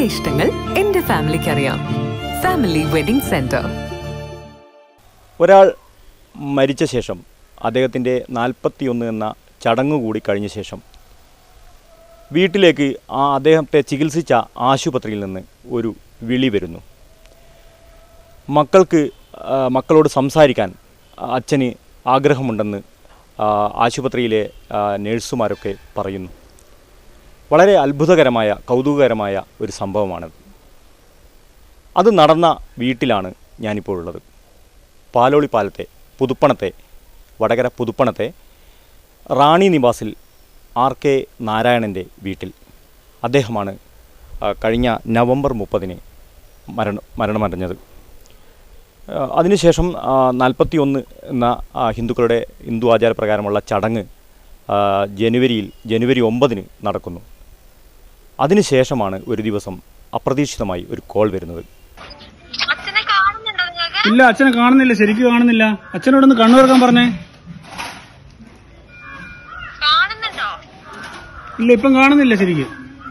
ഇഷ്ടങ്ങൾ എന്റെ ഫാമിലിക്ക് അറിയാം ഫാമിലി വെഡിംഗ് സെന്റർ ഒരാൾ മരിച്ച ശേഷം അദ്ദേഹത്തിൻ്റെ നാൽപ്പത്തിയൊന്ന് എന്ന ചടങ്ങ് കൂടി കഴിഞ്ഞ ശേഷം വീട്ടിലേക്ക് ആ അദ്ദേഹത്തെ ചികിത്സിച്ച ആശുപത്രിയിൽ നിന്ന് ഒരു വിളി വരുന്നു മക്കൾക്ക് ആ, മക്കളോട് സംസാരിക്കാൻ അച്ഛന് ആഗ്രഹമുണ്ടെന്ന് ആ, ആശുപത്രിയിലെ ആ, നേഴ്സുമാരൊക്കെ പറയുന്നു വളരെ അത്ഭുതകരമായ കൗതുകകരമായ ഒരു സംഭവമാണത് അത് നടന്ന വീട്ടിലാണ് ഞാനിപ്പോൾ ഉള്ളത് പാലോളി പാലത്തെ പുതുപ്പണത്തെ വടകര പുതുപ്പണത്തെ റാണി നിവാസിൽ ആർ കെ നാരായണൻ്റെ വീട്ടിൽ അദ്ദേഹമാണ് ആ, കഴിഞ്ഞ നവംബർ മുപ്പതിന് മരണ മരണമടഞ്ഞത് ആ, അതിനുശേഷം നാൽപ്പത്തി ഒന്ന് എന്ന ആ, ഹിന്ദുക്കളുടെ ഹിന്ദു ആചാരപ്രകാരമുള്ള ചടങ്ങ് ആ, ജനുവരിയിൽ ജനുവരി ഒമ്പതിന് നടക്കുന്നു അതിനുശേഷമാണ് ഒരു ദിവസം അപ്രതീക്ഷിതമായി ഒരു കോൾ വരുന്നത് അച്ഛനെ കാണുന്നുണ്ടോ നിങ്ങൾക്ക് ഇല്ല അച്ഛനെ കാണുന്നില്ല ശരിക്കും കാണുന്നില്ല അച്ഛനോട് ഒന്ന് കണ്ണു തുറക്കാൻ പറഞ്ഞേ കാണുന്നുണ്ടോ ഇല്ല ഇപ്പം കാണുന്നില്ല ശരിക്കും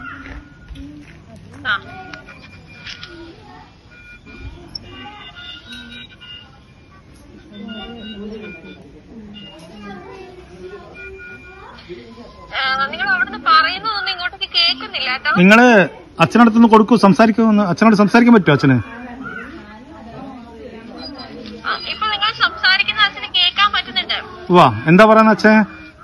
ആ നിങ്ങൾ അവിടുന്ന് പറയുന്നതൊന്നും ഇങ്ങോട്ടേക്ക് കേൾക്കുന്നില്ല കേട്ടോ നിങ്ങള് അച്ഛനടുത്തൊന്ന് കൊടുക്കൂ സംസാരിക്കുമെന്ന് അച്ഛനോട് സംസാരിക്കാൻ പറ്റുമോ അച്ഛന് ആ, ഇപ്പൊ നിങ്ങൾ സംസാരിക്കുന്ന അച്ഛന് കേൾക്കാൻ പറ്റുന്നുണ്ട് വാ എന്താ പറയുന്ന അച്ഛൻ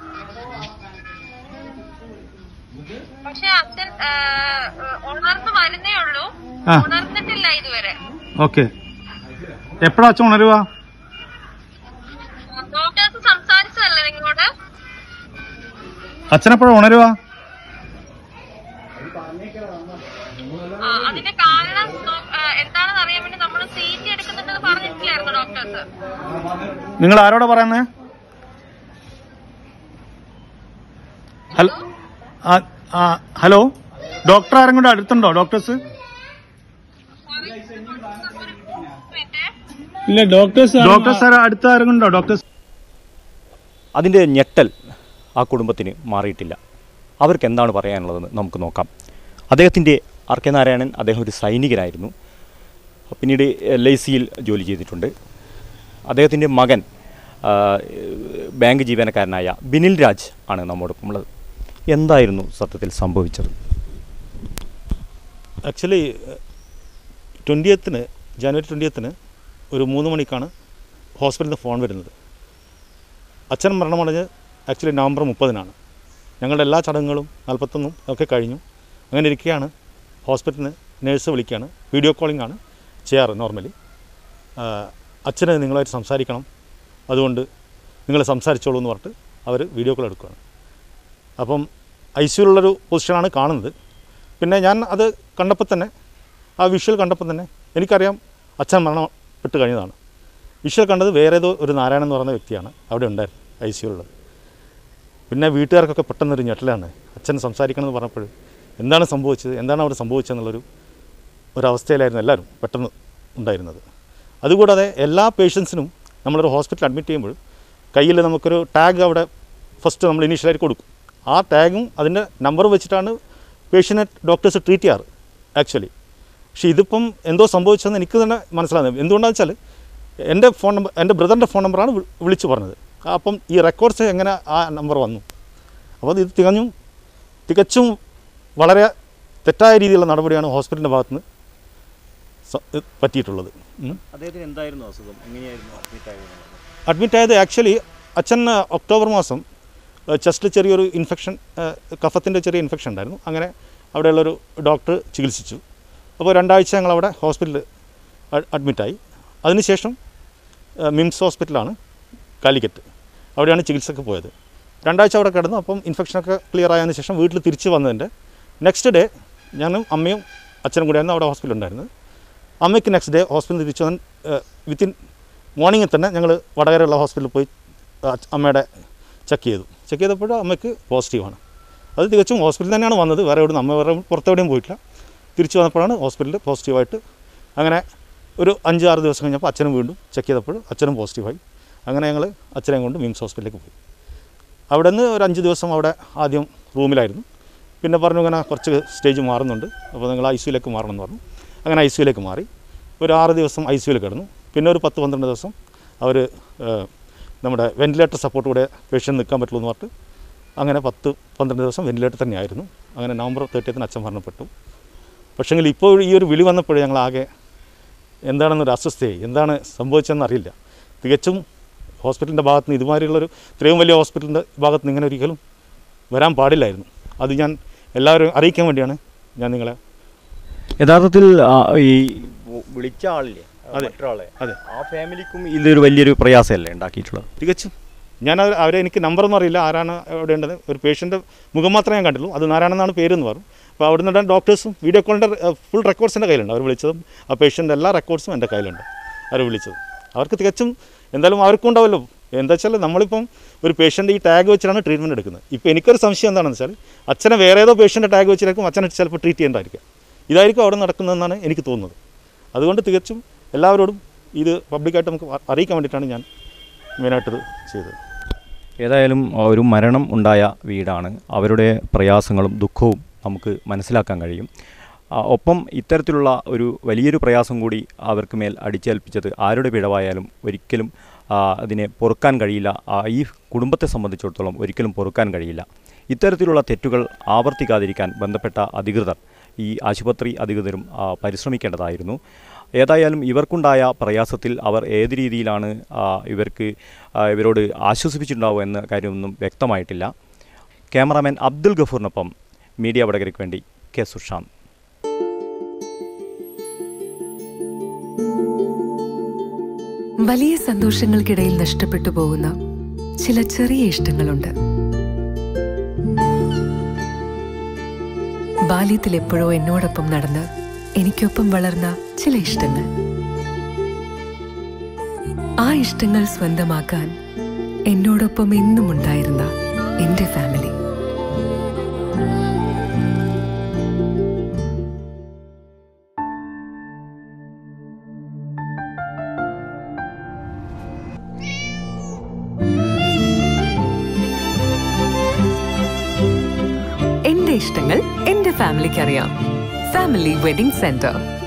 പക്ഷെ അച്ഛൻ ആ, ഉണർന്ന് വരുന്നേ ഉള്ളൂ ആ. ഉണർന്നിട്ടില്ല ഇതുവരെ ഓക്കെ എപ്പോഴാ അച്ഛൻ ഉണരുക ഡോക്ടേഴ്സ് സംസാരിച്ചതല്ലേ നിങ്ങളോട് അച്ഛനെപ്പോഴാ ഉണരുക ആ, അതിന്റെ കാരണം നോ- ആ, എന്താണെന്ന് അറിയാൻ വേണ്ടി നമ്മൾ സി ടി എടുക്കുന്നുണ്ടെന്ന് പറഞ്ഞിട്ടില്ലായിരുന്നു ഡോക്ടേഴ്സ് നിങ്ങൾ ആരോടാ പറയുന്നേ ഹലോ ആ- ആ, ഹലോ ഡോക്ടർ ആരും കൂടെ അടുത്തുണ്ടോ ഡോക്ടേഴ്സ് ഇല്ല ഡോക്ടേഴ്സ് ഡോക്ടേഴ്സ് അടുത്ത ആരും ഉണ്ടോ ഡോക്ടേഴ്സ് അതിൻ്റെ ഞെട്ടൽ ആ കുടുംബത്തിന് മാറിയിട്ടില്ല അവർക്ക് എന്താണ് പറയാനുള്ളതെന്ന് നമുക്ക് നോക്കാം അദ്ദേഹത്തിൻ്റെ ആർ കെ നാരായണൻ അദ്ദേഹം ഒരു സൈനികനായിരുന്നു പിന്നീട് എൽ ഐ സിയിൽ ജോലി ചെയ്തിട്ടുണ്ട് അദ്ദേഹത്തിൻ്റെ മകൻ ആ, ബാങ്ക് ജീവനക്കാരനായ ബിനിൽ രാജ് ആണ് നമ്മോടൊപ്പം ഉള്ളത് എന്തായിരുന്നു സത്യത്തിൽ സംഭവിച്ചത് ആക്ച്വലി ട്വൻറ്റിയത്തിന് ജനുവരി ട്വൻറ്റിയത്തിന് ഒരു മൂന്ന് മണിക്കാണ് ഹോസ്പിറ്റലിൽ നിന്ന് ഫോൺ വരുന്നത് അച്ഛൻ മരണമടഞ്ഞ് ആക്ച്വലി നവംബർ മുപ്പതിനാണ് ഞങ്ങളുടെ എല്ലാ ചടങ്ങുകളും നാൽപ്പത്തൊന്നും ഒക്കെ കഴിഞ്ഞു അങ്ങനെ ഇരിക്കുകയാണ് ഹോസ്പിറ്റലിൽ നിന്ന് നേഴ്സ് വിളിക്കുകയാണ് വീഡിയോ കോളിംഗ് ആണ് ചെയ്യാറ് നോർമലി അച്ഛന് നിങ്ങളായിട്ട് സംസാരിക്കണം അതുകൊണ്ട് നിങ്ങൾ സംസാരിച്ചോളൂ എന്ന് പറഞ്ഞിട്ട് അവർ വീഡിയോ കോൾ എടുക്കുകയാണ് അപ്പം ഐ സിയിലുള്ളൊരു പൊസിഷനാണ് കാണുന്നത് പിന്നെ ഞാൻ അത് കണ്ടപ്പോൾ തന്നെ ആ വിഷ്വൽ കണ്ടപ്പോൾ തന്നെ എനിക്കറിയാം അച്ഛൻ മരണപ്പെട്ട് കഴിഞ്ഞതാണ് വിഷ്വൽ കണ്ടത് വേറെ ഏതോ ഒരു നാരായണൻ എന്ന് പറയുന്ന വ്യക്തിയാണ് അവിടെ ഉണ്ടായിരുന്നു ഐ സിയിലുള്ളത് പിന്നെ വീട്ടുകാർക്കൊക്കെ പെട്ടെന്നൊരു ഞെട്ടലാണ് അച്ഛൻ സംസാരിക്കണമെന്ന് പറഞ്ഞപ്പോൾ എന്താണ് സംഭവിച്ചത് എന്താണ് അവിടെ സംഭവിച്ചതെന്നുള്ളൊരു ഒരവസ്ഥയിലായിരുന്നു എല്ലാവരും പെട്ടെന്ന് ഉണ്ടായിരുന്നത് അതുകൂടാതെ എല്ലാ പേഷ്യൻസിനും നമ്മളൊരു ഹോസ്പിറ്റലിൽ അഡ്മിറ്റ് ചെയ്യുമ്പോൾ കയ്യിൽ നമുക്കൊരു ടാഗ് അവിടെ ഫസ്റ്റ് നമ്മൾ ഇനീഷ്യലായിട്ട് കൊടുക്കും ആ ടാഗും അതിൻ്റെ നമ്പർ വെച്ചിട്ടാണ് പേഷ്യനെ ഡോക്ടേഴ്സ് ട്രീറ്റ് ചെയ്യാറ് ആക്ച്വലി പക്ഷേ ഇതിപ്പം എന്തോ സംഭവിച്ചതെന്ന് എനിക്ക് തന്നെ മനസ്സിലാകുന്നത് എന്തുകൊണ്ടാണെന്ന് വെച്ചാൽ എൻ്റെ ഫോൺ നമ്പർ എൻ്റെ ബ്രദറിൻ്റെ ഫോൺ നമ്പറാണ് വി- വിളിച്ചു പറഞ്ഞത് അപ്പം ഈ റെക്കോർഡ്സ് എങ്ങനെ ആ നമ്പർ വന്നു അപ്പോൾ ഇത് തികഞ്ഞും തികച്ചും വളരെ തെറ്റായ രീതിയിലുള്ള നടപടിയാണ് ഹോസ്പിറ്റലിൻ്റെ ഭാഗത്തുനിന്ന് സ- പറ്റിയിട്ടുള്ളത് ഉം. അദ്ദേഹത്തിന് എന്തായിരുന്നു അസുഖം എങ്ങനെയായിരുന്നു അഡ്മിറ്റ് ആയത് ആക്ച്വലി അച്ഛൻ ആ, ഒക്ടോബർ മാസം ചെസ്റ്റിൽ ചെറിയൊരു ഇൻഫെക്ഷൻ കഫത്തിൻ്റെ ചെറിയ ഇൻഫെക്ഷൻ ഉണ്ടായിരുന്നു അങ്ങനെ അവിടെയുള്ളൊരു ഡോക്ടർ ചികിത്സിച്ചു അപ്പോൾ രണ്ടാഴ്ച ഞങ്ങൾ അവിടെ ഹോസ്പിറ്റലിൽ അഡ്മിറ്റായി അതിനുശേഷം ആ, മിംസ് ഹോസ്പിറ്റലാണ് കാലിക്കറ്റ് അവിടെയാണ് ചികിത്സക്ക് പോയത് രണ്ടാഴ്ച അവിടെ കിടന്നു അപ്പം ഇൻഫെക്ഷനൊക്കെ ക്ലിയർ ആയതിനു ശേഷം വീട്ടിൽ തിരിച്ച് വന്നതിൻ്റെ നെക്സ്റ്റ് ഡേ ഞാനും അമ്മയും അച്ഛനും കൂടിയായിരുന്നു അവിടെ ഹോസ്പിറ്റലിൽ ഉണ്ടായിരുന്നത് അമ്മയ്ക്ക് നെക്സ്റ്റ് ഡേ ഹോസ്പിറ്റലിൽ തിരിച്ചു വന്ന് വിത്തിൻ മോർണിംഗിൽ തന്നെ ഞങ്ങൾ വടകരയുള്ള ഹോസ്പിറ്റലിൽ പോയി ആ, അമ്മയുടെ ചെക്ക് ചെയ്തു ചെക്ക് ചെയ്തപ്പോൾ അമ്മയ്ക്ക് പോസിറ്റീവാണ് അത് തികച്ചും ഹോസ്പിറ്റലിൽ തന്നെയാണ് വന്നത് വേറെ എവിടെ അമ്മ വേറെ പുറത്തെവിടെയും പോയിട്ടില്ല തിരിച്ചു വന്നപ്പോഴാണ് ഹോസ്പിറ്റലിൽ പോസിറ്റീവായിട്ട് അങ്ങനെ ഒരു അഞ്ച് ആറ് ദിവസം കഴിഞ്ഞപ്പോൾ അച്ഛനും വീണ്ടും ചെക്ക് ചെയ്തപ്പോൾ അച്ഛനും പോസിറ്റീവായി അങ്ങനെ ഞങ്ങൾ അച്ഛനെയും കൊണ്ട് മിംസ് ഹോസ്പിറ്റലിലേക്ക് പോയി അവിടെ നിന്ന് ഒരു അഞ്ച് ദിവസം അവിടെ ആദ്യം റൂമിലായിരുന്നു പിന്നെ പറഞ്ഞു ഇങ്ങനെ കുറച്ച് സ്റ്റേജ് മാറുന്നുണ്ട് അപ്പോൾ നിങ്ങൾ ഐ സിയിലേക്ക് മാറണം എന്ന് പറഞ്ഞു അങ്ങനെ ഐ സിയിലേക്ക് മാറി ഒരു ആറ് ദിവസം ഐ സിയിൽ കിടന്നു പിന്നെ ഒരു പത്ത് പന്ത്രണ്ട് ദിവസം അവർ നമ്മുടെ വെന്റിലേറ്റർ സപ്പോർട്ട് കൂടെ പേഷ്യൻ്റ് നിൽക്കാൻ പറ്റുള്ളൂ എന്ന് പറഞ്ഞിട്ട് അങ്ങനെ പത്ത് പന്ത്രണ്ട് ദിവസം വെന്റിലേറ്റർ തന്നെയായിരുന്നു അങ്ങനെ നവംബർ തേർട്ടിയത്തിന് അച്ഛൻ മരണപ്പെട്ടു പക്ഷേങ്കിൽ ഇപ്പോൾ ഈ ഒരു വിളി വന്നപ്പോഴേ ഞങ്ങൾ ആകെ എന്താണെന്നൊരു അസ്വസ്ഥയായി എന്താണ് സംഭവിച്ചതെന്ന് അറിയില്ല തികച്ചും ഹോസ്പിറ്റലിൻ്റെ ഭാഗത്ത് നിന്ന് ഇതുമാതിരിയുള്ളൊരു ഇത്രയും വലിയ ഹോസ്പിറ്റലിൻ്റെ ഭാഗത്ത് നിന്ന് ഇങ്ങനെ ഒരിക്കലും വരാൻ പാടില്ലായിരുന്നു അത് ഞാൻ എല്ലാവരും അറിയിക്കാൻ വേണ്ടിയാണ് ഞാൻ നിങ്ങളെ യഥാർത്ഥത്തിൽ ആ, ഈ വിളിച്ച ആളില്ലേ അതെ. മറ്റൊരാളെ അതെ. ആ ഫാമിലിക്കും ഇതൊരു വലിയൊരു പ്രയാസമല്ലേ ഉണ്ടാക്കിയിട്ടുള്ളത് തികച്ചും ഞാൻ അത് അവരെ എനിക്ക് നമ്പറൊന്നും അറിയില്ല ആരാണ് അവിടെ ഉണ്ടത് ഒരു പേഷ്യൻ്റെ മുഖം മാത്രമേ ഞാൻ കണ്ടുള്ളൂ അത് നാരായണെന്നാണ് പേരെന്ന് പറഞ്ഞു അപ്പോൾ അവിടെ നിന്ന് ഡോക്ടേഴ്സും വീഡിയോ കോളിൻ്റെ ഫുൾ റെക്കോർഡ്സ് എൻ്റെ കയ്യിലുണ്ട് അവർ വിളിച്ചതും ആ പേഷ്യൻ്റെ എല്ലാ റെക്കോർഡ്സും എൻ്റെ കയ്യിലുണ്ട് അവർ വിളിച്ചത് അവർക്ക് തികച്ചും എന്തായാലും അവർക്കും ഉണ്ടാവല്ലോ എന്താ വെച്ചാൽ നമ്മളിപ്പം ഒരു പേഷ്യൻ്റെ ഈ ടാഗ് വെച്ചിട്ടാണ് ട്രീറ്റ്മെൻറ്റ് എടുക്കുന്നത് ഇപ്പോൾ എനിക്കൊരു സംശയം എന്താണെന്ന് വെച്ചാൽ അച്ഛനെ വേറെ ഏതോ പേഷ്യൻ്റെ ടാഗ് വെച്ചിട്ടായിരിക്കും അച്ഛനെ ചിലപ്പോൾ ട്രീറ്റ് ചെയ്യേണ്ടതായിരിക്കും ഇതായിരിക്കും അവിടെ നടക്കുന്നതെന്നാണ് എനിക്ക് തോന്നുന്നത് അതുകൊണ്ട് തികച്ചും എല്ലാവരോടും ഇത് പബ്ലിക്കായിട്ട് നമുക്ക് അ- അറിയിക്കാൻ വേണ്ടിയിട്ടാണ് ഞാൻ മെയിനായിട്ടത് ചെയ്തത് ഏതായാലും ഒരു മരണം ഉണ്ടായ വീടാണ് അവരുടെ പ്രയാസങ്ങളും ദുഃഖവും നമുക്ക് മനസ്സിലാക്കാൻ കഴിയും ആ, ഒപ്പം ഇത്തരത്തിലുള്ള ഒരു വലിയൊരു പ്രയാസം കൂടി അവർക്ക് മേൽ അടിച്ചേൽപ്പിച്ചത് ആരുടെ പിഴവായാലും ഒരിക്കലും ആ, അതിനെ പൊറുക്കാൻ കഴിയില്ല ആ, ഈ കുടുംബത്തെ സംബന്ധിച്ചിടത്തോളം ഒരിക്കലും പൊറുക്കാൻ കഴിയില്ല ഇത്തരത്തിലുള്ള തെറ്റുകൾ ആവർത്തിക്കാതിരിക്കാൻ ബന്ധപ്പെട്ട അധികൃതർ ഈ ആശുപത്രി അധികൃതരും ആ, പരിശ്രമിക്കേണ്ടതായിരുന്നു ഏതായാലും ഇവർക്കുണ്ടായ പ്രയാസത്തിൽ അവർ ഏത് രീതിയിലാണ് ആ, ഇവർക്ക് ആ, ഇവരോട് ആശ്വസിപ്പിച്ചിട്ടുണ്ടാവുക എന്ന കാര്യമൊന്നും വ്യക്തമായിട്ടില്ല ക്യാമറാമാൻ അബ്ദുൽ ഗഫൂറിനൊപ്പം മീഡിയ വടകരയ്ക്ക് വേണ്ടി കെ സുഷാന്ത് വലിയ സന്തോഷങ്ങൾക്കിടയിൽ നഷ്ടപ്പെട്ടു പോകുന്ന ചില ചെറിയ ഇഷ്ടങ്ങളുണ്ട് ബാല്യത്തിൽ എപ്പോഴോ എന്നോടൊപ്പം നടന്ന് എനിക്കൊപ്പം വളർന്ന ചില ഇഷ്ടങ്ങൾ ആ ഇഷ്ടങ്ങൾ സ്വന്തമാക്കാൻ എന്നോടൊപ്പം എന്നും ഉണ്ടായിരുന്ന എന്റെ ഫാമിലി എന്റെ ഇഷ്ടങ്ങൾ എന്റെ ഫാമിലിക്ക് അറിയാം ഫാമിലി വെഡിംഗ് സെന്റർ